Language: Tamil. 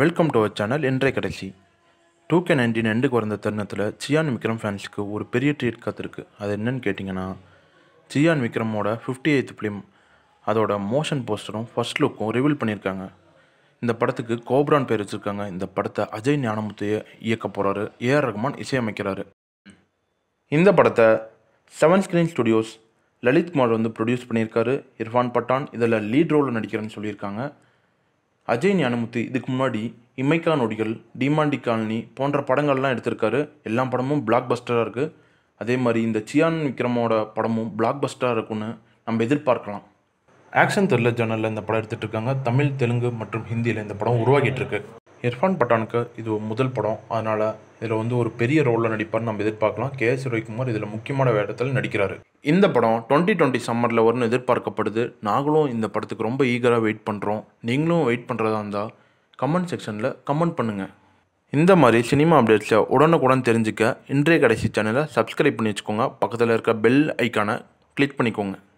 வெல்கம் டு அவர் சேனல் இன்றைய கடைசி டூ கே நைன்டீன் எண்டுக்கு வந்த தருணத்தில் சியான் விக்ரம் ஃபேன்ஸுக்கு ஒரு பெரிய ட்ரீட் காத்திருக்கு அது என்னன்னு கேட்டிங்கன்னா சியான் விக்ரமோட ஃபிஃப்டி எய்த் ஃபிலிம் அதோட மோஷன் போஸ்டரும் ஃபர்ஸ்ட் லுக்கும் ரிவீல் பண்ணியிருக்காங்க இந்த படத்துக்கு கோப்ரான் பேர் வச்சுருக்காங்க இந்த படத்தை அஜய் ஞானமுத்தையை இயக்க போகிறாரு ஏஆர் ரஹ்மான் இசையமைக்கிறாரு இந்த படத்தை Seven Screen Studios Lalit Kumar வந்து ப்ரொடியூஸ் பண்ணியிருக்காரு இர்ஃபான் பட்டான் இதில் லீட் ரோலில் நடிக்கிறேன்னு சொல்லியிருக்காங்க அஜய் ஞானமுத்து இதுக்கு முன்னாடி இமைக்கா நொடிகள் டிமாண்டி காலனி போன்ற படங்கள்லாம் எடுத்திருக்காரு எல்லா படமும் பிளாக் பஸ்டராக இருக்குது அதே மாதிரி இந்த சியான் விக்ரமோட படமும் பிளாக் பஸ்டராக இருக்கும்னு நம்ம எதிர்பார்க்கலாம் ஆக்ஷன் த்ரில்லர் ஜேர்னலில் இந்த படம் எடுத்துகிட்டு இருக்காங்க தமிழ் தெலுங்கு மற்றும் ஹிந்தியில் இந்த படம் உருவாகிட்டு இருக்கு இர்ஃபான் பட்டானுக்கு இது ஒரு முதல் படம் அதனால் இதில் வந்து ஒரு பெரிய ரோலில் நடிப்பார்னு நம்ம எதிர்பார்க்கலாம் கே எஸ் ரவிக்குமார் இதில் முக்கியமான வேடத்தில் நடிக்கிறாரு இந்த படம் டுவெண்ட்டி டுவெண்ட்டி சம்மரில் வரும்னு எதிர்பார்க்கப்படுது நாங்களும் இந்த படத்துக்கு ரொம்ப ஈகராக வெயிட் பண்ணுறோம் நீங்களும் வெயிட் பண்ணுறதா இருந்தால் கமெண்ட் செக்ஷனில் கமெண்ட் பண்ணுங்கள் இந்த மாதிரி சினிமா அப்டேட்ஸை உடனுக்குடன் தெரிஞ்சுக்க இன்றைய கடைசி சேனலை சப்ஸ்கிரைப் பண்ணி வச்சுக்கோங்க பக்கத்தில் இருக்க பெல் ஐக்கானை கிளிக் பண்ணிக்கோங்க